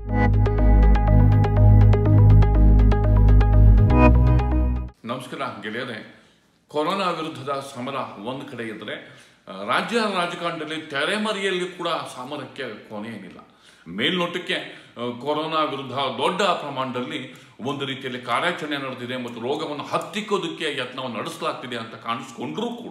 ನಮಸ್ಕಾರ ಗೆಳೆಯರೆ ಕೊರೋನಾ ವಿರುದ್ಧದ ಸಮರ ಒಂದು ಕಡೆ ಇದ್ದರೆ ಆ, ರಾಜ್ಯ ರಾಜಕಾರಣದಲ್ಲಿ ತೆರೆಮರೆಯಲ್ಲಿ ಕೂಡ ಸಮರಕ್ಕೆ ಕೊನೆ ಏನಿಲ್ಲ ಮೇಲ್ನೋಟಕ್ಕೆ ಆ, ಕೊರೋನಾ ವಿರುದ್ಧ ದೊಡ್ಡ ಪ್ರಮಾಣದಲ್ಲಿ ಒಂದು ರೀತಿಯಲ್ಲಿ ಕಾರ್ಯಾಚರಣೆ ನಡೆದಿದೆ ಮತ್ತು ರೋಗವನ್ನು ಹತ್ತಿಕ್ಕೋದಕ್ಕೆ ಯತ್ನವನ್ನು ನಡೆಸಲಾಗ್ತಿದೆ ಅಂತ ಕಾಣಿಸ್ಕೊಂಡ್ರೂ ಕೂಡ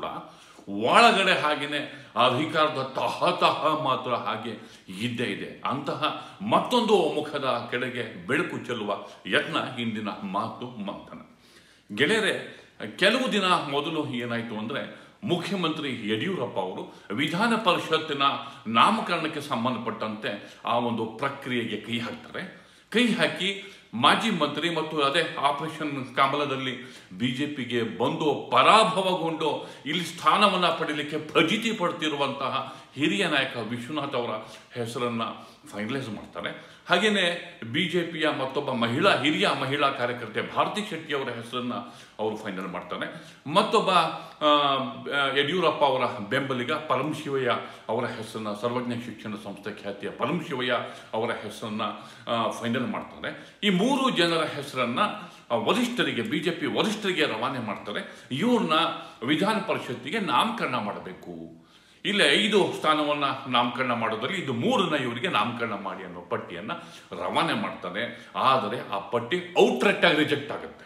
ಒಳಗಡೆ ಹಾಗೆಯೇ ಅಧಿಕಾರದ ತಹತಹ ಮಾತ್ರ ಹಾಗೆ ಇದ್ದೇ ಇದೆ ಅಂತಹ ಮತ್ತೊಂದು ಮುಖದ ಕೆಳಗೆ ಬೆಳಕು ಚೆಲ್ಲುವ ಯತ್ನ ಹಿಂದಿನ ಮಾತು ಮಂಥನ ಗೆಳೆಯರೆ ಕೆಲವು ದಿನ ಮೊದಲು ಏನಾಯಿತು ಅಂದರೆ ಮುಖ್ಯಮಂತ್ರಿ ಯಡಿಯೂರಪ್ಪ ಅವರು ವಿಧಾನ ಪರಿಷತ್ತಿನ ನಾಮಕರಣಕ್ಕೆ ಸಂಬಂಧಪಟ್ಟಂತೆ ಆ ಒಂದು ಪ್ರಕ್ರಿಯೆಗೆ ಕೈ ಹಾಕ್ತಾರೆ ಕೈ ಹಾಕಿ ಮಾಜಿ ಮಂತ್ರಿ ಮತ್ತು ಅದೇ ಆಪರೇಷನ್ ಕಮಲದಲ್ಲಿ ಬಿಜೆಪಿಗೆ ಬಂದು ಪರಾಭವಗೊಂಡು ಇಲ್ಲಿ ಸ್ಥಾನವನ್ನು ಪಡೀಲಿಕ್ಕೆ ಫಜಿತಿ ಪಡ್ತಿರುವಂತಹ ಹಿರಿಯ ನಾಯಕ ವಿಶ್ವನಾಥ್ ಅವರ ಹೆಸರನ್ನ ಫೈನಲೈಸ್ ಮಾಡ್ತಾರೆ ಹಾಗೆಯೇ ಬಿಜೆಪಿಯ ಮತ್ತೊಬ್ಬ ಮಹಿಳಾ ಹಿರಿಯ ಮಹಿಳಾ ಕಾರ್ಯಕರ್ತೆ ಭಾರತಿ ಶೆಟ್ಟಿ ಅವರ ಹೆಸರನ್ನ ಅವರು ಫೈನಲ್ ಮಾಡ್ತಾರೆ ಮತ್ತೊಬ್ಬ ಆ, ಆ, ಯಡಿಯೂರಪ್ಪ ಅವರ ಬೆಂಬಲಿಗ ಪರಮಶಿವಯ್ಯ ಅವರ ಹೆಸರನ್ನ ಸರ್ವಜ್ಞ ಶಿಕ್ಷಣ ಸಂಸ್ಥೆ ಖ್ಯಾತಿಯ ಪರಮಶಿವಯ್ಯ ಅವರ ಹೆಸರನ್ನ ಫೈನಲ್ ಮಾಡ್ತಾರೆ ಈ ಮೂರು ಜನರ ಹೆಸರನ್ನ ಆ, ವರಿಷ್ಠರಿಗೆ ಬಿಜೆಪಿ ವರಿಷ್ಠರಿಗೆ ರವಾನೆ ಮಾಡ್ತಾರೆ ಇವ್ರನ್ನ ವಿಧಾನ ಪರಿಷತ್ತಿಗೆ ನಾಮಕರಣ ಮಾಡಬೇಕು ಇಲ್ಲಿ ಐದು ಸ್ಥಾನವನ್ನ ನಾಮಕರಣ ಮಾಡೋದ್ರಲ್ಲಿ ಇದು ಮೂರನ್ನ ಇವರಿಗೆ ನಾಮಕರಣ ಮಾಡಿ ಅನ್ನೋ ಪಟ್ಟಿಯನ್ನ ರವಾನೆ ಮಾಡ್ತಾರೆ ಆದರೆ ಆ ಪಟ್ಟಿ ಔಟ್ರೆಟ್ ಆಗಿ ರಿಜೆಕ್ಟ್ ಆಗುತ್ತೆ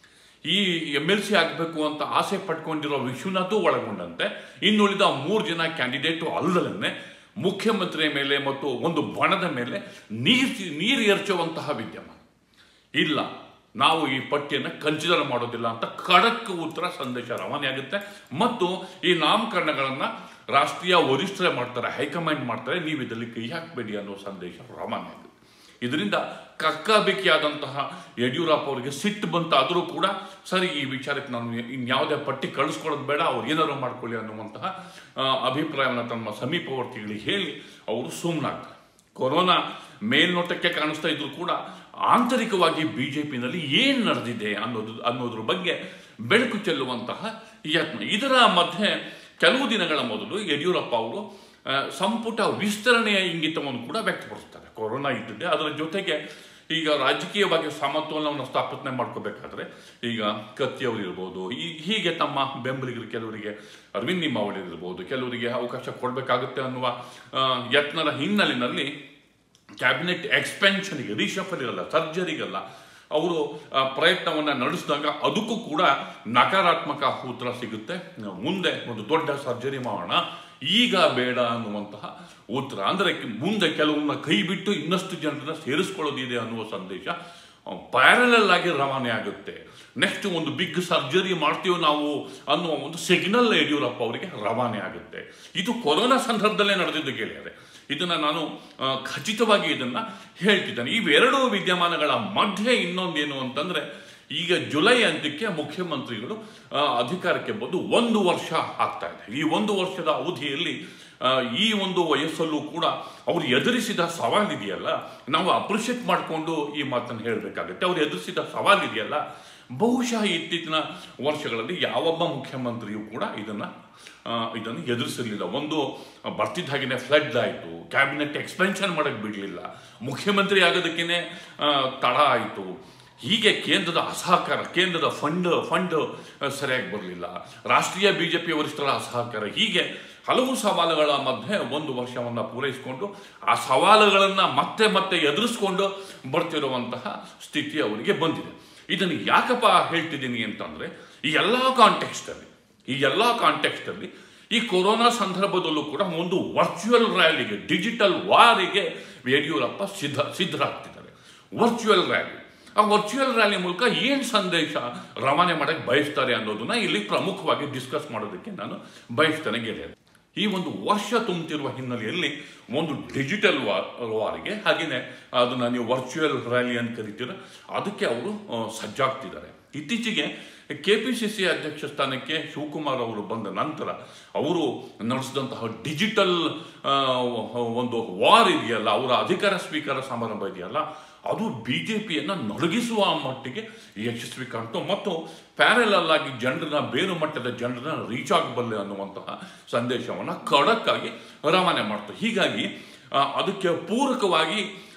ಈ ಎಮ್ ಎಲ್ ಸಿ ಆಗಬೇಕು ಅಂತ ಆಸೆ ಪಟ್ಕೊಂಡಿರೋ ವಿಶ್ವನಾಥು ಒಳಗೊಂಡಂತೆ ಇನ್ನುಳಿದ ಮೂರು ಜನ ಕ್ಯಾಂಡಿಡೇಟು ಅಲ್ಲದಲ್ಲೇ ಮುಖ್ಯಮಂತ್ರಿಯ ಮೇಲೆ ಮತ್ತು ಒಂದು ಬಣದ ಮೇಲೆ ನೀರು ನೀರು ಎರಚುವಂತಹ ವಿದ್ಯಮಾನ ಇಲ್ಲ ನಾವು ಈ ಪಟ್ಟಿಯನ್ನು ಕನ್ಸಿಡರ್ ಮಾಡೋದಿಲ್ಲ ಅಂತ ಖಡಕ್ ಉತ್ತರ ಸಂದೇಶ ರವಾನೆ ಆಗುತ್ತೆ ಮತ್ತು ಈ ನಾಮಕರಣಗಳನ್ನು ರಾಷ್ಟ್ರೀಯ ವರಿಷ್ಠರೇ ಮಾಡ್ತಾರೆ ಹೈಕಮಾಂಡ್ ಮಾಡ್ತಾರೆ ನೀವು ಇದರಲ್ಲಿ ಕೈ ಹಾಕಬೇಡಿ ಅನ್ನೋ ಸಂದೇಶ ರವಾನೆ ಆಗುತ್ತೆ ಇದರಿಂದ ಕಕ್ಕಾಬಿಕ್ಕಿಯಾದಂತಹ ಯಡಿಯೂರಪ್ಪ ಅವರಿಗೆ ಸಿಟ್ಟು ಬಂತಾದರೂ ಕೂಡ ಸರಿ ಈ ವಿಚಾರಕ್ಕೆ ನಾನು ಇನ್ಯಾವುದೇ ಪಟ್ಟಿ ಕಳಿಸ್ಕೊಳ್ಳೋದು ಬೇಡ ಅವ್ರು ಏನಾದ್ರು ಮಾಡ್ಕೊಳ್ಳಿ ಅನ್ನುವಂತಹ ಆ, ಅಭಿಪ್ರಾಯವನ್ನು ತಮ್ಮ ಸಮೀಪವರ್ತಿಗಳಿಗೆ ಹೇಳಿ ಅವರು ಸುಮ್ಮನಾಗ್ತಾರೆ ಕೊರೋನಾ ಮೇಲ್ನೋಟಕ್ಕೆ ಕಾಣಿಸ್ತಾ ಇದ್ರು ಕೂಡ ಆಂತರಿಕವಾಗಿ ಬಿಜೆಪಿನಲ್ಲಿ ಏನು ನಡೆದಿದೆ ಅನ್ನೋದು ಅನ್ನೋದ್ರ ಬಗ್ಗೆ ಬೆಳಕು ಚೆಲ್ಲುವಂತಹ ಯತ್ನ ಇದರ ಮಧ್ಯೆ ಕೆಲವು ದಿನಗಳ ಮೊದಲು ಯಡಿಯೂರಪ್ಪ ಅವರು ಆ, ಸಂಪುಟ ವಿಸ್ತರಣೆಯ ಇಂಗಿತವನ್ನು ಕೂಡ ವ್ಯಕ್ತಪಡಿಸ್ತಾರೆ ಕೊರೋನಾ ಇದ್ದಿದೆ ಅದರ ಜೊತೆಗೆ ಈಗ ರಾಜಕೀಯವಾಗಿ ಸಮತೋಲನವನ್ನು ಸ್ಥಾಪನೆ ಮಾಡ್ಕೋಬೇಕಾದ್ರೆ ಈಗ ಕತ್ತಿಯವರು ಇರ್ಬೋದು ಈ ಹೀಗೆ ತಮ್ಮ ಬೆಂಬಲಿಗರು ಕೆಲವರಿಗೆ ಅರವಿಂದ್ ನಿಂಬಾವಳಿ ಇರ್ಬೋದು ಕೆಲವರಿಗೆ ಅವಕಾಶ ಕೊಡಬೇಕಾಗುತ್ತೆ ಅನ್ನುವ ಆ, ಯತ್ನದ ಹಿನ್ನೆಲೆಯಲ್ಲಿ ಕ್ಯಾಬಿನೆಟ್ ಎಕ್ಸ್ಪೆನ್ಷನ್ಗೆ ರೀಶಫಲ್ ಇರಲ್ಲ ಸರ್ಜರಿಗಲ್ಲ ಅವರು ಆ, ಪ್ರಯತ್ನವನ್ನ ನಡೆಸಿದಾಗ ಅದಕ್ಕೂ ಕೂಡ ನಕಾರಾತ್ಮಕ ಉತ್ತರ ಸಿಗುತ್ತೆ ಮುಂದೆ ಒಂದು ದೊಡ್ಡ ಸರ್ಜರಿ ಮಾಡೋಣ ಈಗ ಬೇಡ ಅನ್ನುವಂತಹ ಉತ್ತರ ಅಂದರೆ ಮುಂದೆ ಕೆಲವನ್ನ ಕೈ ಬಿಟ್ಟು ಇನ್ನಷ್ಟು ಜನರನ್ನ ಸೇರಿಸ್ಕೊಳ್ಳೋದಿದೆ ಅನ್ನುವ ಸಂದೇಶ ಪ್ಯಾರಲಲ್ ಆಗಿ ರವಾನೆ ಆಗುತ್ತೆ ನೆಕ್ಸ್ಟ್ ಒಂದು ಬಿಗ್ ಸರ್ಜರಿ ಮಾಡ್ತೀವಿ ನಾವು ಅನ್ನುವ ಒಂದು ಸಿಗ್ನಲ್ ಯಡಿಯೂರಪ್ಪ ಅವರಿಗೆ ರವಾನೆ ಆಗುತ್ತೆ ಇದು ಕೊರೋನಾ ಸಂದರ್ಭದಲ್ಲೇ ನಡೆದಿದ್ದು ಗೆಳೆಯರೆ ಇದನ್ನ ನಾನು ಆ, ಖಚಿತವಾಗಿ ಇದನ್ನ ಹೇಳ್ತಿದ್ದೇನೆ ಇವೆರಡೂ ವಿದ್ಯಮಾನಗಳ ಮಧ್ಯೆ ಇನ್ನೊಂದೇನು ಅಂತಂದ್ರೆ ಈಗ ಜುಲೈ ಅಂತ್ಯಕ್ಕೆ ಮುಖ್ಯಮಂತ್ರಿಗಳು ಆ, ಅಧಿಕಾರಕ್ಕೆ ಬಂದು ಒಂದು ವರ್ಷ ಆಗ್ತಾ ಇದೆ ಈ ಒಂದು ವರ್ಷದ ಅವಧಿಯಲ್ಲಿ ಆ, ಈ ಒಂದು ವಯಸ್ಸಲ್ಲೂ ಕೂಡ ಅವರು ಎದುರಿಸಿದ ಸವಾಲಿದೆಯಲ್ಲ ನಾವು ಅಪ್ರಿಷಿಯೇಟ್ ಮಾಡಿಕೊಂಡು ಈ ಮಾತನ್ನು ಹೇಳಬೇಕಾಗುತ್ತೆ ಅವ್ರು ಎದುರಿಸಿದ ಸವಾಲಿದೆಯಲ್ಲ ಬಹುಶಃ ಇತ್ತೀಚಿನ ವರ್ಷಗಳಲ್ಲಿ ಯಾವೊಬ್ಬ ಮುಖ್ಯಮಂತ್ರಿಯೂ ಕೂಡ ಇದನ್ನ ಆ, ಇದನ್ನು ಎದುರಿಸಲಿಲ್ಲ ಒಂದು ಬರ್ತಿದ್ದ ಹಾಗೆಯೇ ಫ್ಲಡ್ ಆಯಿತು ಕ್ಯಾಬಿನೆಟ್ ಎಕ್ಸ್ಪೆನ್ಷನ್ ಮಾಡಕ್ಕೆ ಬಿಡಲಿಲ್ಲ ಮುಖ್ಯಮಂತ್ರಿ ಆಗೋದಕ್ಕೇನೆ ಆ, ತಡ ಆಯಿತು ಹೀಗೆ ಕೇಂದ್ರದ ಅಸಹಕಾರ ಕೇಂದ್ರದ ಫಂಡ್ ಫಂಡ್ ಸರಿಯಾಗಿ ಬರಲಿಲ್ಲ ರಾಷ್ಟ್ರೀಯ ಬಿಜೆಪಿ ವರಿಷ್ಠರ ಅಸಹಕಾರ ಹೀಗೆ ಹಲವು ಸವಾಲುಗಳ ಮಧ್ಯೆ ಒಂದು ವರ್ಷವನ್ನು ಪೂರೈಸಿಕೊಂಡು ಆ ಸವಾಲುಗಳನ್ನು ಮತ್ತೆ ಮತ್ತೆ ಎದುರಿಸ್ಕೊಂಡು ಬರ್ತಿರುವಂತಹ ಸ್ಥಿತಿ ಅವರಿಗೆ ಬಂದಿದೆ ಇದನ್ನು ಯಾಕಪ್ಪ ಹೇಳ್ತಿದ್ದೀನಿ ಅಂತಂದ್ರೆ ಈ ಎಲ್ಲ ಕಾಂಟೆಕ್ಸ್ಟಲ್ಲಿ ಈ ಎಲ್ಲ ಕಾಂಟೆಕ್ಸ್ಟಲ್ಲಿ ಈ ಕೊರೋನಾ ಸಂದರ್ಭದಲ್ಲೂ ಕೂಡ ಒಂದು ವರ್ಚುವಲ್ ರ್ಯಾಲಿಗೆ ಡಿಜಿಟಲ್ ವಾರಿಗೆ ಯಡಿಯೂರಪ್ಪ ಸಿದ್ಧ ಸಿದ್ಧರಾಗ್ತಿದ್ದಾರೆ ವರ್ಚುವಲ್ ರ್ಯಾಲಿ ಆ ವರ್ಚುವಲ್ ರ್ಯಾಲಿ ಮೂಲಕ ಏನು ಸಂದೇಶ ರವಾನೆ ಮಾಡಕ್ಕೆ ಬಯಸ್ತಾರೆ ಅನ್ನೋದನ್ನ ಇಲ್ಲಿ ಪ್ರಮುಖವಾಗಿ ಡಿಸ್ಕಸ್ ಮಾಡೋದಕ್ಕೆ ನಾನು ಬಯಸ್ತೇನೆ ಗೆಳೆಯರು ಈ ಒಂದು ವರ್ಷ ತುಂಬುತ್ತಿರುವ ಹಿನ್ನೆಲೆಯಲ್ಲಿ ಒಂದು ಡಿಜಿಟಲ್ ವಾರಿಗೆ ಹಾಗೆಯೇ ಅದನ್ನ ನೀವು ವರ್ಚುವಲ್ ರ್ಯಾಲಿ ಅಂತ ಕರಿತೀರ ಅದಕ್ಕೆ ಅವರು ಆ, ಸಜ್ಜಾಗ್ತಿದ್ದಾರೆ ಇತ್ತೀಚೆಗೆ ಕೆ ಪಿ ಸಿ ಸಿ ಅಧ್ಯಕ್ಷ ಸ್ಥಾನಕ್ಕೆ ಶಿವಕುಮಾರ್ ಅವರು ಬಂದ ನಂತರ ಅವರು ನಡೆಸಿದಂತಹ ಡಿಜಿಟಲ್ ಆ, ಒಂದು ವಾರ್ ಇದೆಯಲ್ಲ ಅವರ ಅಧಿಕಾರ ಸ್ವೀಕಾರ ಸಮಾರಂಭ ಇದೆಯಲ್ಲ ಅದು ಬಿ ಜೆ ಪಿಯನ್ನು ನಡುಗಿಸುವ ಮಟ್ಟಿಗೆ ಯಶಸ್ವಿ ಕಾಣ್ತು ಮತ್ತು ಪ್ಯಾರಲಲ್ ಆಗಿ ಜನರನ್ನ ಬೇರು ಮಟ್ಟದ ಜನರನ್ನ ರೀಚ್ ಆಗಬಲ್ಲೆ ಅನ್ನುವಂತಹ ಸಂದೇಶವನ್ನು ಖಡಕ್ ಆಗಿ ರವಾನೆ ಮಾಡ್ತು ಹೀಗಾಗಿ ಆ, ಅದಕ್ಕೆ ಪೂರಕವಾಗಿ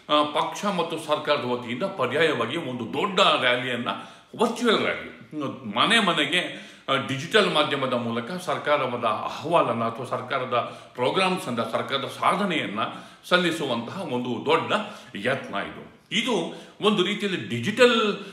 ಆ, ಪಕ್ಷ ಮತ್ತು ಸರ್ಕಾರದ ವತಿಯಿಂದ ಪರ್ಯಾಯವಾಗಿ ಒಂದು ದೊಡ್ಡ ರ್ಯಾಲಿಯನ್ನು ವರ್ಚುವಲ್ ರ್ಯಾಲಿ ಮನೆ ಮನೆಗೆ ಆ, ಡಿಜಿಟಲ್ ಮಾಧ್ಯಮದ ಮೂಲಕ ಸರ್ಕಾರದ ಅಹವಾಲನ್ನು ಅಥವಾ ಸರ್ಕಾರದ ಪ್ರೋಗ್ರಾಮ್ಸ್ ಅನ್ನ ಸರ್ಕಾರದ ಸಾಧನೆಯನ್ನ ಸಲ್ಲಿಸುವಂತಹ ಒಂದು ದೊಡ್ಡ ಯತ್ನ ಇದು ಇದು ಒಂದು ರೀತಿಯಲ್ಲಿ ಡಿಜಿಟಲ್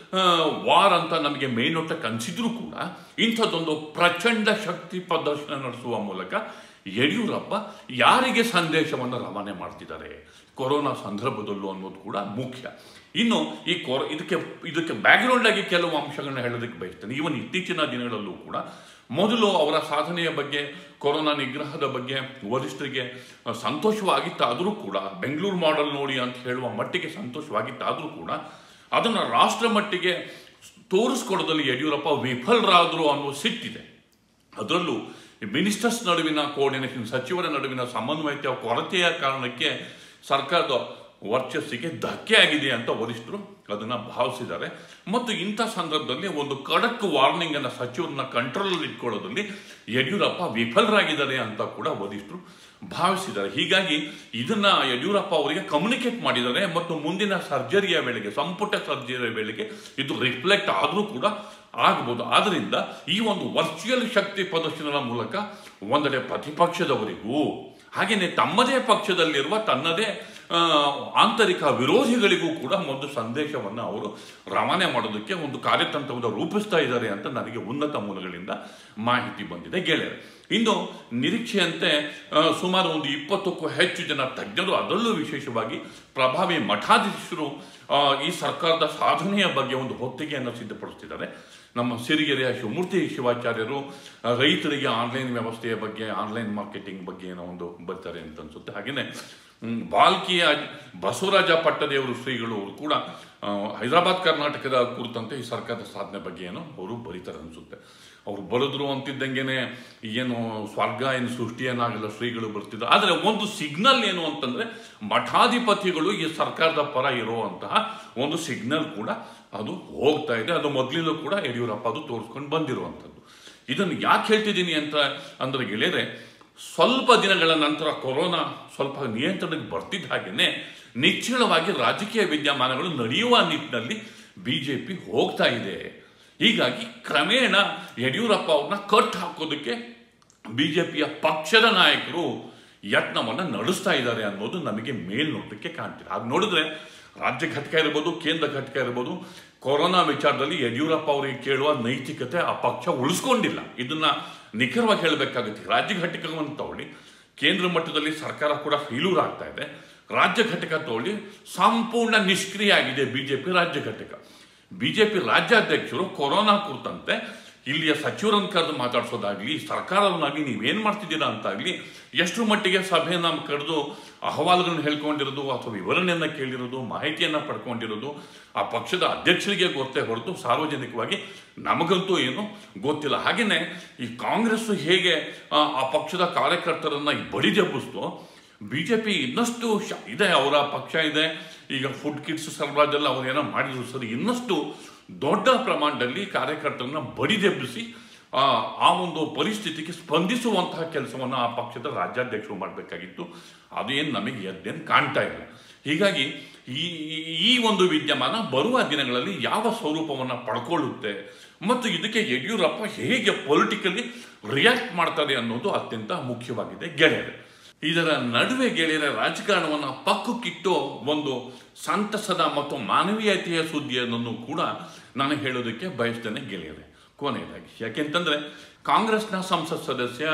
ವಾರ್ ಅಂತ ನಮಗೆ ಮೇಲ್ನೋಟಕ್ಕೆ ಅನಿಸಿದ್ರು ಕೂಡ ಇಂಥದ್ದೊಂದು ಪ್ರಚಂಡ ಶಕ್ತಿ ಪ್ರದರ್ಶನ ನಡೆಸುವ ಮೂಲಕ ಯಡಿಯೂರಪ್ಪ ಯಾರಿಗೆ ಸಂದೇಶವನ್ನು ರವಾನೆ ಮಾಡ್ತಿದ್ದಾರೆ ಕೊರೋನಾ ಸಂದರ್ಭದಲ್ಲೂ ಅನ್ನೋದು ಕೂಡ ಮುಖ್ಯ ಇನ್ನು ಈ ಕೊರ ಇದಕ್ಕೆ ಇದಕ್ಕೆ ಬ್ಯಾಕ್ಗ್ರೌಂಡ್ ಆಗಿ ಕೆಲವು ಅಂಶಗಳನ್ನ ಹೇಳೋದಕ್ಕೆ ಬಯಸ್ತೇನೆ ಈವನ್ ಇತ್ತೀಚಿನ ದಿನಗಳಲ್ಲೂ ಕೂಡ ಮೊದಲು ಅವರ ಸಾಧನೆಯ ಬಗ್ಗೆ ಕೊರೋನಾ ನಿಗ್ರಹದ ಬಗ್ಗೆ ವರಿಷ್ಠರಿಗೆ ಆ, ಸಂತೋಷವಾಗಿತ್ತಾದರೂ ಕೂಡ ಬೆಂಗಳೂರು ಮಾಡೆಲ್ ನೋಡಿ ಅಂತ ಹೇಳುವ ಮಟ್ಟಿಗೆ ಸಂತೋಷವಾಗಿತ್ತಾದರೂ ಕೂಡ ಅದನ್ನು ರಾಷ್ಟ್ರ ಮಟ್ಟಿಗೆ ತೋರಿಸ್ಕೊಡೋದಲ್ಲಿ ಯಡಿಯೂರಪ್ಪ ವಿಫಲರಾದರು ಅನ್ನೋ ಸಿಟ್ಟಿದೆ ಅದರಲ್ಲೂ ಮಿನಿಸ್ಟರ್ಸ್ ನಡುವಿನ ಕೋಆರ್ಡಿನೇಷನ್ ಸಚಿವರ ನಡುವಿನ ಸಮನ್ವಯತೆಯ ಕೊರತೆಯ ಕಾರಣಕ್ಕೆ ಸರ್ಕಾರದ ವರ್ಚಸ್ಸಿಗೆ ಧಕ್ಕೆ ಆಗಿದೆ ಅಂತ ವರಿಷ್ಠರು ಅದನ್ನ ಭಾವಿಸಿದ್ದಾರೆ ಮತ್ತು ಇಂಥ ಸಂದರ್ಭದಲ್ಲಿ ಒಂದು ಖಡಕ್ ವಾರ್ನಿಂಗ್ ಅನ್ನ ಸಚಿವರನ್ನ ಕಂಟ್ರೋಲ್ ಇಟ್ಕೊಳ್ಳೋದ್ರಲ್ಲಿ ಯಡಿಯೂರಪ್ಪ ವಿಫಲರಾಗಿದ್ದಾರೆ ಅಂತ ಕೂಡ ವರಿಷ್ಠರು ಭಾವಿಸಿದ್ದಾರೆ ಹೀಗಾಗಿ ಇದನ್ನ ಯಡಿಯೂರಪ್ಪ ಅವರಿಗೆ ಕಮ್ಯುನಿಕೇಟ್ ಮಾಡಿದ್ದಾರೆ ಮತ್ತು ಮುಂದಿನ ಸರ್ಜರಿಯ ವೇಳೆಗೆ ಸಂಪುಟ ಸರ್ಜರಿಯ ವೇಳೆಗೆ ಇದು ರಿಫ್ಲೆಕ್ಟ್ ಆದರೂ ಕೂಡ ಆಗ್ಬೋದು ಆದ್ರಿಂದ ಈ ಒಂದು ವರ್ಚುವಲ್ ಶಕ್ತಿ ಪ್ರದರ್ಶನದ ಮೂಲಕ ಒಂದೆಡೆ ಪ್ರತಿಪಕ್ಷದವರಿಗೂ ಹಾಗೆಯೇ ತಮ್ಮದೇ ಪಕ್ಷದಲ್ಲಿರುವ ತನ್ನದೇ ಆ, ಆಂತರಿಕ ವಿರೋಧಿಗಳಿಗೂ ಕೂಡ ಒಂದು ಸಂದೇಶವನ್ನು ಅವರು ರವಾನೆ ಮಾಡೋದಕ್ಕೆ ಒಂದು ಕಾರ್ಯತಂತ್ರವನ್ನು ರೂಪಿಸ್ತಾ ಇದ್ದಾರೆ ಅಂತ ನನಗೆ ಉನ್ನತ ಮೂಲಗಳಿಂದ ಮಾಹಿತಿ ಬಂದಿದೆ ಗೆಳೆಯರೆ ಇನ್ನು ನಿರೀಕ್ಷೆಯಂತೆ ಆ, ಸುಮಾರು ಒಂದು ಇಪ್ಪತ್ತಕ್ಕೂ ಹೆಚ್ಚು ಜನ ತಜ್ಞರು ಅದರಲ್ಲೂ ವಿಶೇಷವಾಗಿ ಪ್ರಭಾವಿ ಮಠಾಧೀಶರು ಆ, ಈ ಸರ್ಕಾರದ ಸಾಧನೆಯ ಬಗ್ಗೆ ಒಂದು ಹೊತ್ತಿಗೆಯನ್ನು ಸಿದ್ಧಪಡಿಸ್ತಿದ್ದಾರೆ ನಮ್ಮ ಸಿರಿಗೆರೆಯ ಶಿವಮೂರ್ತಿ ಶಿವಾಚಾರ್ಯರು ಆ, ರೈತರಿಗೆ ಆನ್ಲೈನ್ ವ್ಯವಸ್ಥೆಯ ಬಗ್ಗೆ ಆನ್ಲೈನ್ ಮಾರ್ಕೆಟಿಂಗ್ ಬಗ್ಗೆ ಏನೋ ಒಂದು ಬರ್ತಾರೆ ಅಂತ ಅನ್ಸುತ್ತೆ ಹಾಗೆಯೇ ಹ್ಮ್, ಬಾಲ್ಕಿಯ ಬಸವರಾಜ ಪಟ್ಟದೇವರು ಶ್ರೀಗಳು ಅವರು ಕೂಡ ಆ, ಹೈದರಾಬಾದ್ ಕರ್ನಾಟಕದ ಕುರಿತಂತೆ ಈ ಸರ್ಕಾರದ ಸಾಧನೆ ಬಗ್ಗೆ ಏನೋ ಅವರು ಬರೀತಾರೆ ಅನ್ಸುತ್ತೆ ಅವ್ರು ಬರೆದ್ರು ಅಂತಿದ್ದಂಗೆನೆ ಏನು ಸ್ವರ್ಗ ಏನು ಸೃಷ್ಟಿಯನ್ನಾಗಲ್ಲ ಶ್ರೀಗಳು ಬರ್ತಿದ್ರು ಆದರೆ ಒಂದು ಸಿಗ್ನಲ್ ಏನು ಅಂತಂದ್ರೆ ಮಠಾಧಿಪತಿಗಳು ಈ ಸರ್ಕಾರದ ಪರ ಇರುವಂತಹ ಒಂದು ಸಿಗ್ನಲ್ ಕೂಡ ಅದು ಹೋಗ್ತಾ ಇದೆ ಅದು ಮೊದಲಿಂದ ಕೂಡ ಯಡಿಯೂರಪ್ಪ ಅದು ತೋರಿಸ್ಕೊಂಡು ಬಂದಿರುವಂಥದ್ದು ಇದನ್ನು ಯಾಕೆ ಹೇಳ್ತಿದ್ದೀನಿ ಅಂತ ಅಂದ್ರೆ ಗೆಳೆಯರೆ ಸ್ವಲ್ಪ ದಿನಗಳ ನಂತರ ಕೊರೋನಾ ಸ್ವಲ್ಪ ನಿಯಂತ್ರಣಕ್ಕೆ ಬರ್ತಿದ್ದ ಹಾಗೇನೆ ನಿಶ್ಚಳವಾಗಿ ರಾಜಕೀಯ ವಿದ್ಯಮಾನಗಳು ನಡೆಯುವ ನಿಟ್ಟಿನಲ್ಲಿ ಬಿಜೆಪಿ ಹೋಗ್ತಾ ಇದೆ ಹೀಗಾಗಿ ಕ್ರಮೇಣ ಯಡಿಯೂರಪ್ಪ ಅವ್ರನ್ನ ಕಟ್ ಹಾಕೋದಕ್ಕೆ ಬಿಜೆಪಿಯ ಪಕ್ಷದ ನಾಯಕರು ಯತ್ನವನ್ನ ನಡೆಸ್ತಾ ಇದ್ದಾರೆ ಅನ್ನೋದು ನಮಗೆ ಮೇಲ್ನೋಟಕ್ಕೆ ಕಾಣ್ತಿದೆ ಹಾಗೆ ನೋಡಿದ್ರೆ ರಾಜ್ಯ ಘಟಕ ಇರ್ಬೋದು ಕೇಂದ್ರ ಘಟಕ ಇರ್ಬೋದು ಕೊರೋನಾ ವಿಚಾರದಲ್ಲಿ ಯಡಿಯೂರಪ್ಪ ಅವರಿಗೆ ಕೇಳುವ ನೈತಿಕತೆ ಆ ಪಕ್ಷ ಉಳಿಸ್ಕೊಂಡಿಲ್ಲ ಇದನ್ನ ನಿಖರವಾಗಿ ಹೇಳಬೇಕಾಗುತ್ತೆ ರಾಜ್ಯ ಘಟಕವನ್ನು ತಗೊಳ್ಳಿ ಕೇಂದ್ರ ಮಟ್ಟದಲ್ಲಿ ಸರ್ಕಾರ ಕೂಡ ಫೇಲ್ಯೂರ್ ಆಗ್ತಾ ಇದೆ ರಾಜ್ಯ ಘಟಕ ತಗೊಳ್ಳಿ ಸಂಪೂರ್ಣ ನಿಷ್ಕ್ರಿಯ ಆಗಿದೆ ಬಿಜೆಪಿ ರಾಜ್ಯ ಘಟಕ ಬಿಜೆಪಿ ರಾಜ್ಯಾಧ್ಯಕ್ಷರು ಕೊರೋನಾ ಕುರಿತಂತೆ ಇಲ್ಲಿಯ ಸಚಿವರನ್ನು ಕರೆದು ಮಾತಾಡ್ಸೋದಾಗ್ಲಿ ಸರ್ಕಾರವನ್ನಾಗ್ಲಿ ನೀವೇನ್ ಮಾಡ್ತಿದ್ದೀರಾ ಅಂತಾಗ್ಲಿ ಎಷ್ಟು ಮಟ್ಟಿಗೆ ಸಭೆಯನ್ನ ಕರೆದು ಅಹವಾಲುಗಳನ್ನ ಹೇಳ್ಕೊಂಡಿರೋದು ಅಥವಾ ವಿವರಣೆಯನ್ನ ಕೇಳಿರೋದು ಮಾಹಿತಿಯನ್ನ ಪಡ್ಕೊಂಡಿರೋದು ಆ ಪಕ್ಷದ ಅಧ್ಯಕ್ಷರಿಗೆ ಗೊತ್ತೇ ಹೊರತು ಸಾರ್ವಜನಿಕವಾಗಿ ನಮಗಂತೂ ಏನು ಗೊತ್ತಿಲ್ಲ ಹಾಗೇನೆ ಈ ಕಾಂಗ್ರೆಸ್ ಹೇಗೆ ಆ ಆ ಪಕ್ಷದ ಕಾರ್ಯಕರ್ತರನ್ನ ಬಡಿದೆಬ್ಬಿಸ್ತೋ ಬಿಜೆಪಿ ಇನ್ನಷ್ಟು ಶ- ಇದೆ ಅವರ ಪಕ್ಷ ಇದೆ ಈಗ ಫುಡ್ ಕಿಟ್ಸ್ ಸರಬರಾಜೆಲ್ಲ ಅವ್ರು ಏನೋ ಮಾಡಿದ್ರು ಸರಿ ಇನ್ನಷ್ಟು ದೊಡ್ಡ ಪ್ರಮಾಣದಲ್ಲಿ ಕಾರ್ಯಕರ್ತರನ್ನ ಬಡಿದೆಬ್ಬಿಸಿ ಆ ಆ ಒಂದು ಪರಿಸ್ಥಿತಿಗೆ ಸ್ಪಂದಿಸುವಂತಹ ಕೆಲಸವನ್ನು ಆ ಪಕ್ಷದ ರಾಜ್ಯಾಧ್ಯಕ್ಷರು ಮಾಡಬೇಕಾಗಿತ್ತು ಅದೇನು ನಮಗೆ ಎದ್ದೇನು ಕಾಣ್ತಾ ಇಲ್ಲ ಹೀಗಾಗಿ ಈ ಈ- ಈ ಒಂದು ವಿದ್ಯಮಾನ ಬರುವ ದಿನಗಳಲ್ಲಿ ಯಾವ ಸ್ವರೂಪವನ್ನು ಪಡ್ಕೊಳ್ಳುತ್ತೆ ಮತ್ತು ಇದಕ್ಕೆ ಯಡಿಯೂರಪ್ಪ ಹೇಗೆ ಪೊಲಿಟಿಕಲಿ ರಿಯಾಕ್ಟ್ ಮಾಡ್ತಾರೆ ಅನ್ನೋದು ಅತ್ಯಂತ ಮುಖ್ಯವಾಗಿದೆ ಗೆಳೆಯರೆ ಇದರ ನಡುವೆ ಗೆಳೆಯರ ರಾಜಕಾರಣವನ್ನು ಪಕ್ಕಕ್ಕಿಟ್ಟು ಒಂದು ಸಂತಸದ ಮತ್ತು ಮಾನವೀಯತೆಯ ಸುದ್ದಿಯನ್ನು ಕೂಡ ನಾನು ಹೇಳೋದಕ್ಕೆ ಬಯಸ್ತೇನೆ ಗೆಳೆಯರೆ ಕೊನೆಯದಾಗಿ ಯಾಕೆಂತಂದ್ರೆ ಕಾಂಗ್ರೆಸ್ನ ಸಂಸತ್ ಸದಸ್ಯ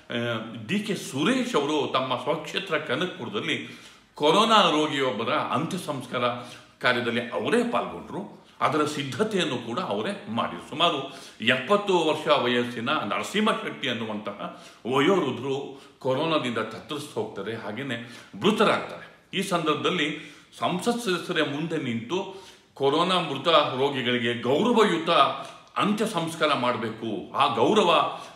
ಡಿ ಕೆ ಸುರೇಶ್ ಅವರು ತಮ್ಮ ಸ್ವಕ್ಷೇತ್ರ ಕನಕಪುರದಲ್ಲಿ ಕೊರೋನಾ ರೋಗಿಯೊಬ್ಬರ ಅಂತ್ಯ ಸಂಸ್ಕಾರ ಕಾರ್ಯದಲ್ಲಿ ಅವರೇ ಪಾಲ್ಗೊಂಡ್ರು ಅದರ ಸಿದ್ಧತೆಯನ್ನು ಕೂಡ ಅವರೇ ಮಾಡಿದ್ರು ಸುಮಾರು ಎಪ್ಪತ್ತು ವರ್ಷ ವಯಸ್ಸಿನ ನರಸಿಂಹ ಶೆಟ್ಟಿ ಅನ್ನುವಂತಹ ವಯೋವೃದ್ಧರು ಕೊರೋನಾದಿಂದ ತತ್ತರಿಸಿ ಹೋಗ್ತಾರೆ ಹಾಗೇನೆ ಮೃತರಾಗ್ತಾರೆ ಈ ಸಂದರ್ಭದಲ್ಲಿ ಸಂಸತ್ ಸದಸ್ಯರ ಮುಂದೆ ನಿಂತು ಕೊರೋನಾ ಮೃತ ರೋಗಿಗಳಿಗೆ ಗೌರವಯುತ ಅಂತ್ಯ ಸಂಸ್ಕಾರ ಮಾಡಬೇಕು ಆ ಗೌರವ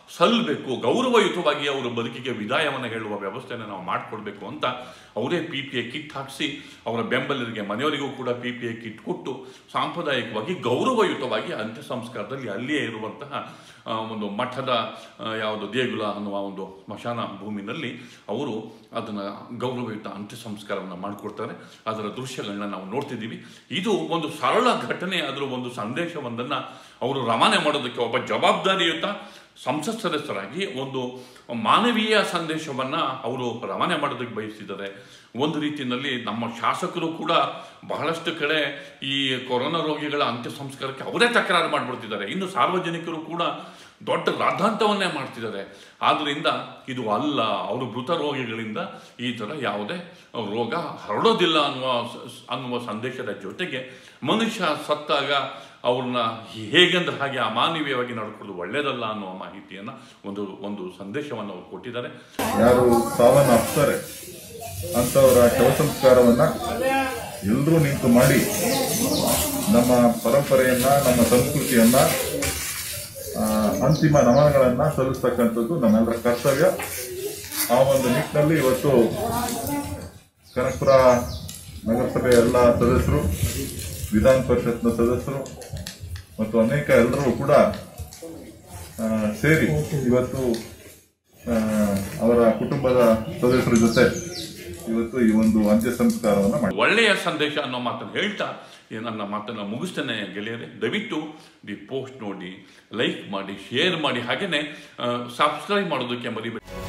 ಸಲ್ಲಬೇಕು ಗೌರವಯುತವಾಗಿ ಅವರ ಬದುಕಿಗೆ ವಿದಾಯವನ್ನು ಹೇಳುವ ವ್ಯವಸ್ಥೆಯನ್ನು ನಾವು ಮಾಡಿಕೊಡ್ಬೇಕು ಅಂತ ಅವರೇ ಪಿ ಪಿ ಎ ಕಿಟ್ ಹಾಕಿಸಿ ಅವರ ಬೆಂಬಲರಿಗೆ ಮನೆಯವರಿಗೂ ಕೂಡ ಪಿ ಪಿ ಎ ಕಿಟ್ ಕೊಟ್ಟು ಸಾಂಪ್ರದಾಯಿಕವಾಗಿ ಗೌರವಯುತವಾಗಿ ಅಂತ್ಯ ಸಂಸ್ಕಾರದಲ್ಲಿ ಅಲ್ಲಿಯೇ ಇರುವಂತಹ ಆ, ಒಂದು ಮಠದ ಆ, ಯಾವುದು ದೇಗುಲ ಅನ್ನುವ ಒಂದು ಸ್ಮಶಾನ ಭೂಮಿನಲ್ಲಿ ಅವರು ಅದನ್ನು ಗೌರವಯುತ ಅಂತ್ಯ ಸಂಸ್ಕಾರವನ್ನು ಮಾಡಿಕೊಡ್ತಾರೆ ಅದರ ದೃಶ್ಯಗಳನ್ನ ನಾವು ನೋಡ್ತಿದ್ದೀವಿ ಇದು ಒಂದು ಸರಳ ಘಟನೆ ಅದರ ಒಂದು ಸಂದೇಶವೊಂದನ್ನು ಅವರು ರವಾನೆ ಮಾಡೋದಕ್ಕೆ ಒಬ್ಬ ಜವಾಬ್ದಾರಿಯುತ ಸಂಸತ್ ಸದಸ್ಯರಾಗಿ ಒಂದು ಮಾನವೀಯ ಸಂದೇಶವನ್ನು ಅವರು ರವಾನೆ ಮಾಡೋದಕ್ಕೆ ಬಯಸಿದ್ದಾರೆ ಒಂದು ರೀತಿಯಲ್ಲಿ ನಮ್ಮ ಶಾಸಕರು ಕೂಡ ಬಹಳಷ್ಟು ಕಡೆ ಈ ಕೊರೋನಾ ರೋಗಿಗಳ ಅಂತ್ಯ ಸಂಸ್ಕಾರಕ್ಕೆ ಅವರೇ ತಕರಾರು ಮಾಡಿಬಿಡ್ತಿದ್ದಾರೆ ಇನ್ನು ಸಾರ್ವಜನಿಕರು ಕೂಡ ದೊಡ್ಡ ರಾದ್ಧಾಂತವನ್ನೇ ಮಾಡ್ತಿದ್ದಾರೆ ಆದ್ದರಿಂದ ಇದು ಅಲ್ಲ ಅವರು ಮೃತ ರೋಗಿಗಳಿಂದ ಈ ಥರ ಯಾವುದೇ ರೋಗ ಹರಡೋದಿಲ್ಲ ಅನ್ನುವ ಸ- ಅನ್ನುವ ಸಂದೇಶದ ಜೊತೆಗೆ ಮನುಷ್ಯ ಸತ್ತಾಗ ಅವ್ರನ್ನ ಹೇಗೆಂದ್ರೆ ಹಾಗೆ ಅಮಾನವೀಯವಾಗಿ ನಡ್ಕೊಳ್ಳೋದು ಒಳ್ಳೆಯದಲ್ಲ ಅನ್ನುವ ಮಾಹಿತಿಯನ್ನು ಒಂದು ಒಂದು ಸಂದೇಶವನ್ನು ಅವರು ಕೊಟ್ಟಿದ್ದಾರೆ ಯಾರು ಸಾವನ್ನಪ್ತಾರೆ ಅಂತವರ ಶವ ಸಂಸ್ಕಾರವನ್ನ ಎಲ್ಲರೂ ನಿಂತು ಮಾಡಿ ನಮ್ಮ ಪರಂಪರೆಯನ್ನ ನಮ್ಮ ಸಂಸ್ಕೃತಿಯನ್ನ ಆ, ಅಂತಿಮ ನಮನಗಳನ್ನ ಸಲ್ಲಿಸ್ತಕ್ಕಂಥದ್ದು ನಮ್ಮೆಲ್ಲರ ಕರ್ತವ್ಯ ಆ ಒಂದು ನಿಟ್ಟಿನಲ್ಲಿ ಇವತ್ತು ಕನಕಪುರ ನಗರಸಭೆಯ ಎಲ್ಲ ಸದಸ್ಯರು ವಿಧಾನ ಪರಿಷತ್ನ ಸದಸ್ಯರು ಮತ್ತು ಅನೇಕ ಎಲ್ಲರೂ ಕೂಡ ಆ, ಸೇರಿ ಇವತ್ತು ಆ, ಅವರ ಕುಟುಂಬದ ಸದಸ್ಯರ ಜೊತೆ ಇವತ್ತು ಈ ಒಂದು ಅಂತ್ಯ ಸಂಸ್ಕಾರವನ್ನು ಮಾಡಿ ಒಳ್ಳೆಯ ಸಂದೇಶ ಅನ್ನೋ ಮಾತನ್ನು ಹೇಳ್ತಾ ಈ ನನ್ನ ಮಾತನ್ನು ಮುಗಿಸ್ತೇನೆ ಗೆಳೆಯರೆ ದಯವಿಟ್ಟು ದಿ ಪೋಸ್ಟ್ ನೋಡಿ ಲೈಕ್ ಮಾಡಿ ಶೇರ್ ಮಾಡಿ ಹಾಗೆಯೇ ಸಬ್ಸ್ಕ್ರೈಬ್ ಮಾಡೋದಕ್ಕೆ ಮರಿಬೇಡಿ